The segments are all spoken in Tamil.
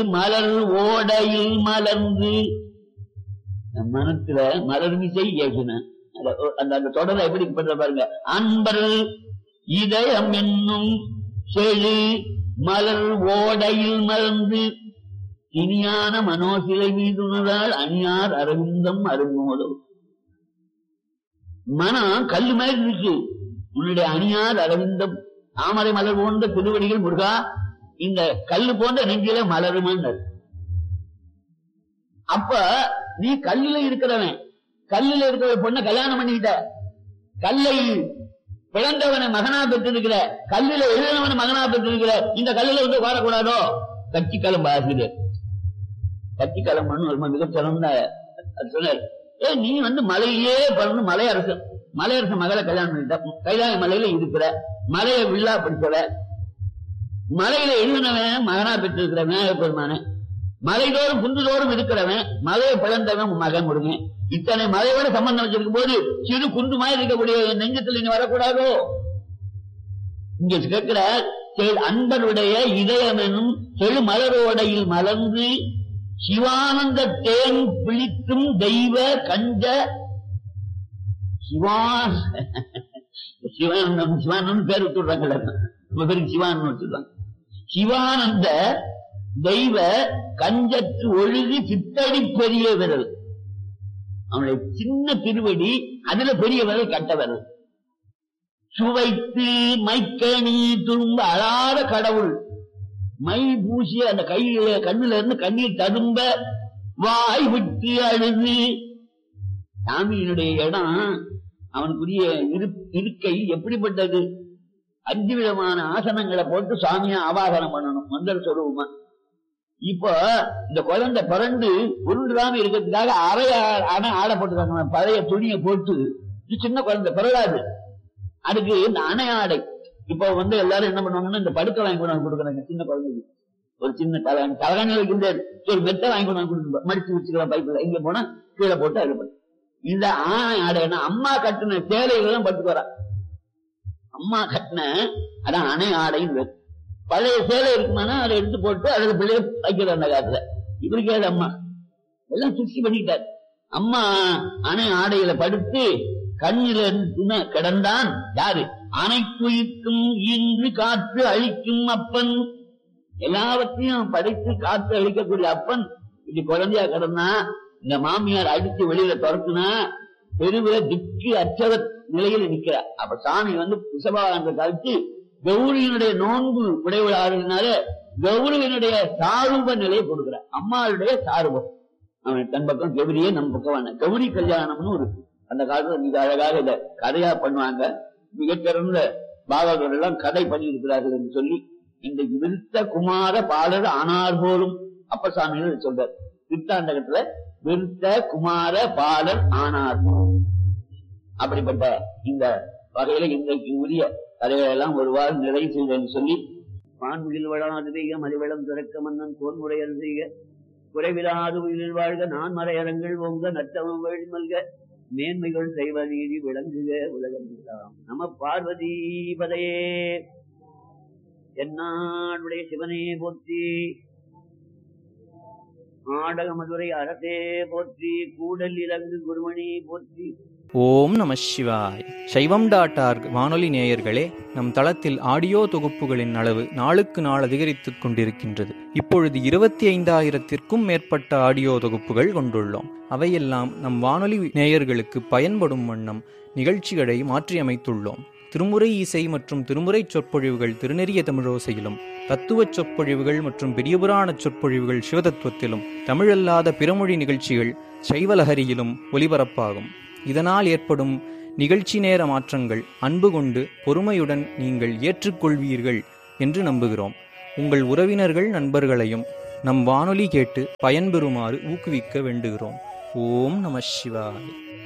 மலர் ஓடையில் மலர்ந்து நம் மனத்துல மலர் மிசை ஏகின அந்த அந்த தொடரை எப்படி பண்ற பாருங்க அன்பர் இதயம் என்னும் செழு மலர் ஓடையில் மலர்ந்து இனியான மனோசிலை மீதுனதால் அணியார் அரவிந்தம் அருங்கோதோ மனம் கல்லு மாதிரி இருக்கு உன்னுடைய அணியார் அரவிந்தம் தாமரை மலர் போன்ற திருவடிகள் முருகா இந்த கல்லு போன்ற நெஞ்சில மலருமான் அப்ப நீ கல்லுல இருக்கிறவன் கல்லுல இருக்கிற பொண்ண கல்யாணம் பண்ணிக்கிட்ட கல்லை பிறந்தவனை மகனா பெற்றிருக்கிற கல்லுல எழுதினவனை மகனா பெற்றிருக்கிற இந்த கல்லுல வந்து வாரக்கூடாதோ கட்சிக்காலம் பாசுது கட்சிக்காலம் ரொம்ப மிகச்சிறந்த சொன்னார் ஏ நீ வந்து மலையிலே பிறந்து மலையரசன் மலையரசன் மகளை கல்யாணம் பண்ணிட்ட கைலாய மலையில இருக்கிற மலைய வில்லா படிச்சவ மலையில எழுதினவன் மகனா பெற்றிருக்கிற விநாயக பெருமான மலைதோறும் குன்றுதோறும் இருக்கிறவன் மலையை பிளந்தவன் மகன் முடுங்க இத்தனை மலையோட சம்பந்தம் வச்சிருக்கும் போது சிறு குண்டு மாதிரி இருக்கக்கூடிய நெஞ்சத்தில் நீ வரக்கூடாதோ இங்க கேட்கிற அன்பருடைய இதயம் என்னும் செழு மலரோடையில் மலர்ந்து சிவானந்த தேன் பிழிக்கும் தெய்வ கஞ்ச சிவான் சிவானந்தம் சிவானந்தம் பேர் விட்டுடுறாங்கல்ல நம்ம பேருக்கு சிவானந்தம் வச்சிருக்காங்க சிவானந்த தெய்வ கஞ்சற்று ஒழுகி சித்தடி பெரிய விரல் அவனுடைய சின்ன திருவடி அதுல பெரிய விரல் கட்ட விரல் சுவைத்து மைக்கணி துரும்ப அழாத கடவுள் மை பூசி அந்த கையில கண்ணுல இருந்து கண்ணீர் ததும்ப வாய் விட்டு அழுது சாமியினுடைய இடம் அவனுக்குரிய இருக்கை எப்படிப்பட்டது அஞ்சு விதமான ஆசனங்களை போட்டு சாமியா ஆவாகனம் பண்ணணும் மந்திர சொருபமா இப்போ இந்த குழந்தை பிறந்து உருண்டுடாம இருக்கிறதுக்காக அறைய அணை ஆடை போட்டுருக்காங்க பழைய துணியை போட்டு சின்ன குழந்தை பிறகாது அதுக்கு இந்த அணை ஆடை இப்போ வந்து எல்லாரும் என்ன பண்ணுவாங்கன்னா இந்த படுக்கை வாங்கி கொண்டு வந்து கொடுக்குறாங்க சின்ன குழந்தைக்கு ஒரு சின்ன தலகாணி தலகாணி வைக்கின்றாரு ஒரு மெத்தை வாங்கி கொண்டு வந்து கொடுத்து மடிச்சு வச்சுக்கலாம் பைப்பில் இங்க போனா கீழே போட்டு அது பண்ணு இந்த ஆணை ஆடைனா அம்மா கட்டின சேலைகள் தான் பட்டு வரா அம்மா கட்டின அதான் அணை ஆடைன்னு பழைய சேலை இருக்குமானா அதை எடுத்து போட்டு அதுல பிள்ளைய வைக்கிற அந்த காலத்துல இவருக்கு ஏது அம்மா எல்லாம் சுத்தி பண்ணிட்டார் அம்மா அணை ஆடையில படுத்து கண்ணில கிடந்தான் யாரு அனைத்துயிர்க்கும் இன்று காற்று அழிக்கும் அப்பன் எல்லாவற்றையும் படைத்து காற்று அழிக்கக்கூடிய அப்பன் இது குழந்தையா கிடந்தா இந்த மாமியார் அடித்து வெளியில துரத்துனா பெருவில திக்கு அச்சத நிலையில நிக்கிற அப்ப சாமி வந்து பிசபாகாந்த கழிச்சு கௌரியினுடைய நோன்பு உடையவளாகிறதுனால கௌரியினுடைய சாரூப நிலையை கொடுக்கிற அம்மாளுடைய சாரூபம் அவன் தன் பக்கம் கௌரியே நம் பக்கம் கௌரி கல்யாணம்னு இருக்கு அந்த காலத்துல மிக அழகாக இத கதையா பண்ணுவாங்க மிகச்சிறந்த பாபாக்கள் எல்லாம் கதை பண்ணி இருக்கிறார்கள் என்று சொல்லி இன்றைக்கு விருத்த குமார பாலர் ஆனார் போலும் அப்பசாமிகள் சொல்றார் திருத்தாண்டகத்துல விருத்த குமார பாலர் ஆனார் அப்படிப்பட்ட இந்த வகையில இன்றைக்கு உரிய கதைகள் எல்லாம் ஒருவாறு நிறைவு செய்தேன் சொல்லி மான்முகில் வளாது பெய்க மதிவளம் திறக்க மன்னன் தோன்முறையல் செய்க குறைவிலாது உயிரில் வாழ்க நான் மறையரங்கள் ஓங்க நட்டமம் வழி மல்க மேன்மைகள் செய்வ நீதி விளங்குக உலகம் நம பார்வதி பதையே என்னாடுடைய சிவனே போற்றி ஆடக மதுரை அரசே போற்றி கூடல் இலங்கு குருமணி போற்றி ஓம் நம சிவாய் சைவம் டாட் ஆர்க் வானொலி நேயர்களே நம் தளத்தில் ஆடியோ தொகுப்புகளின் அளவு நாளுக்கு நாள் அதிகரித்துக் கொண்டிருக்கின்றது இப்பொழுது இருபத்தி ஐந்தாயிரத்திற்கும் மேற்பட்ட ஆடியோ தொகுப்புகள் கொண்டுள்ளோம் அவையெல்லாம் நம் வானொலி நேயர்களுக்கு பயன்படும் வண்ணம் நிகழ்ச்சிகளை மாற்றியமைத்துள்ளோம் திருமுறை இசை மற்றும் திருமுறை சொற்பொழிவுகள் திருநெறிய தமிழோசையிலும் தத்துவச் சொற்பொழிவுகள் மற்றும் பெரியபுராண சொற்பொழிவுகள் சிவதத்துவத்திலும் தமிழல்லாத பிறமொழி நிகழ்ச்சிகள் சைவலஹரியிலும் ஒலிபரப்பாகும் இதனால் ஏற்படும் நிகழ்ச்சி நேர மாற்றங்கள் அன்பு கொண்டு பொறுமையுடன் நீங்கள் ஏற்றுக்கொள்வீர்கள் என்று நம்புகிறோம் உங்கள் உறவினர்கள் நண்பர்களையும் நம் வானொலி கேட்டு பயன்பெறுமாறு ஊக்குவிக்க வேண்டுகிறோம் ஓம் நம சிவாய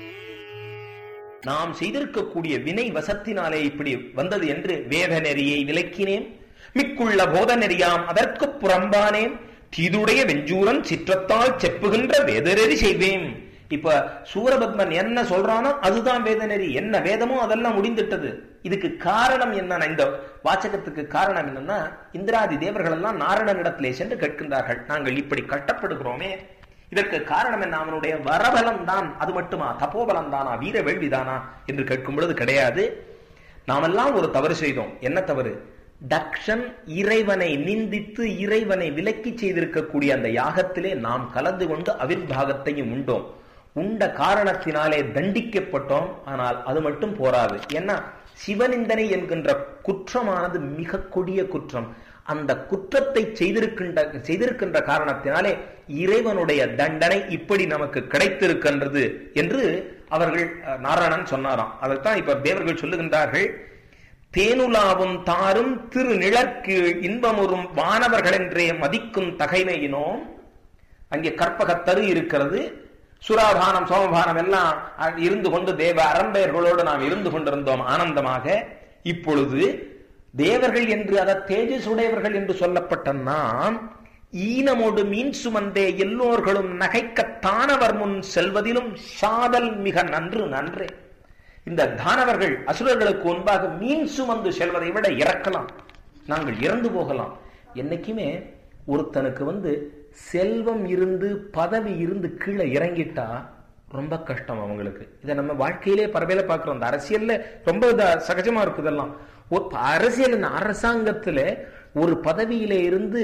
நாம் செய்திருக்கக்கூடிய வினை வசத்தினாலே இப்படி வந்தது என்று வேத நெறியை விளக்கினேன் மிக்குள்ள போத நெறியாம் அதற்குப் புறம்பானேன் தீதுடைய வெஞ்சூரன் சிற்றத்தால் செப்புகின்ற வேதநெறி செய்வேன் இப்ப சூரபத்மன் என்ன சொல்றானோ அதுதான் வேத நெறி என்ன வேதமோ அதெல்லாம் முடிந்துட்டது இதுக்கு காரணம் என்னன்னா இந்த வாச்சகத்துக்கு காரணம் என்னன்னா இந்திராதி தேவர்கள் எல்லாம் நாரணனிடத்திலே சென்று கேட்கின்றார்கள் நாங்கள் இப்படி கட்டப்படுகிறோமே இதற்கு காரணம் என்ன அவனுடைய வரபலம் தான் அது மட்டுமா தப்போபலம் தானா வீர வேள்விதானா என்று கேட்கும் பொழுது கிடையாது நாமெல்லாம் ஒரு தவறு செய்தோம் என்ன தவறு தக்ஷன் இறைவனை நிந்தித்து இறைவனை விலக்கி செய்திருக்கக்கூடிய அந்த யாகத்திலே நாம் கலந்து கொண்டு அவிர்வாகத்தையும் உண்டோம் உண்ட காரணத்தினாலே தண்டிக்கப்பட்டோம் ஆனால் அது மட்டும் போராது ஏன்னா சிவனிந்தனை என்கின்ற குற்றமானது மிக கொடிய குற்றம் அந்த குற்றத்தை செய்திருக்கின்ற செய்திருக்கின்ற காரணத்தினாலே இறைவனுடைய தண்டனை இப்படி நமக்கு கிடைத்திருக்கின்றது என்று அவர்கள் அஹ், நாராயணன் சொன்னாராம் அதைத்தான் இப்ப தேவர்கள் சொல்லுகின்றார்கள் தேனுலாவும் தாரும் திரு நிழற்கு இன்பமுறும் வானவர்கள் என்றே மதிக்கும் தகைமையினோம் அங்கே கற்பகத்தரு இருக்கிறது சுராபானம் சோமபானம் எல்லாம் அஹ், இருந்து கொண்டு தேவ அரம்பெயர்களோடு நாம் இருந்து கொண்டிருந்தோம் ஆனந்தமாக இப்பொழுது தேவர்கள் என்று அத தேஜஸ் உடையவர்கள் என்று சொல்லப்பட்ட நாம் ஈனமோடு மீன் சுமந்தே எல்லோர்களும் நகைக்க தானவர் முன் செல்வதிலும் சாதல் மிக நன்று நன்றே இந்த தானவர்கள் அசுரர்களுக்கு முன்பாக மீன் சுமந்து செல்வதை விட இறக்கலாம் நாங்கள் இறந்து போகலாம் என்னைக்குமே ஒருத்தனுக்கு வந்து செல்வம் இருந்து பதவி இருந்து கீழே இறங்கிட்டா ரொம்ப கஷ்டம் அவங்களுக்கு இதை நம்ம வாழ்க்கையிலே பரவையில பார்க்கிறோம் இந்த அரசியல்ல ரொம்ப இதா- சகஜமா இருக்கு இதெல்லாம் ஒரு அரசியல் இந்த அரசாங்கத்துல ஒரு பதவியில இருந்து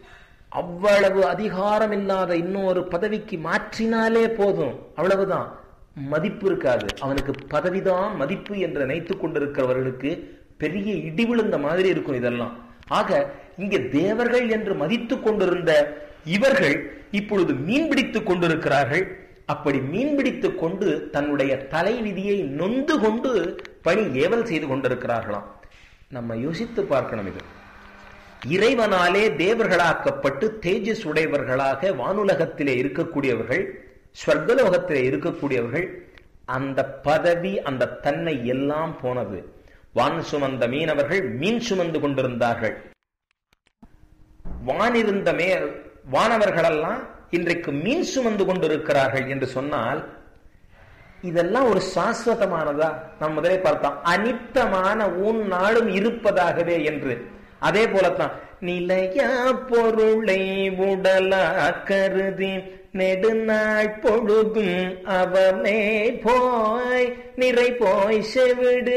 அவ்வளவு அதிகாரம் இல்லாத இன்னொரு பதவிக்கு மாற்றினாலே போதும் அவ்வளவுதான் மதிப்பு இருக்காது அவனுக்கு பதவிதான் மதிப்பு என்று நினைத்துக் கொண்டிருக்கிறவர்களுக்கு பெரிய இடி விழுந்த மாதிரி இருக்கும் இதெல்லாம் ஆக இங்க தேவர்கள் என்று மதித்துக் கொண்டிருந்த இவர்கள் இப்பொழுது மீன் பிடித்துக் கொண்டிருக்கிறார்கள் அப்படி மீன் பிடித்துக் கொண்டு தன்னுடைய தலைவிதியை நொந்து கொண்டு பணி ஏவல் செய்து கொண்டிருக்கிறார்களாம் நம்ம யோசித்து பார்க்கணும் இது இறைவனாலே தேவர்களாக்கப்பட்டு தேஜஸ் உடையவர்களாக வானுலகத்திலே இருக்கக்கூடியவர்கள் ஸ்வர்கலோகத்திலே இருக்கக்கூடியவர்கள் அந்த பதவி அந்த தன்மை எல்லாம் போனது வான் சுமந்த மீனவர்கள் மீன் சுமந்து கொண்டிருந்தார்கள் வானிருந்த மே வானவர்களெல்லாம் இன்றைக்கு மீன் சுமந்து கொண்டிருக்கிறார்கள் என்று சொன்னால் இதெல்லாம் ஒரு சாஸ்வதமானதா நாம் முதலே பார்த்தோம் அனித்தமான உன் நாளும் இருப்பதாகவே என்று அதே போலத்தான் நிலைய பொருளை உடலா கருதி நெடுநாள் பொழுதும் அவமே போய் நிறை போய் செவிடு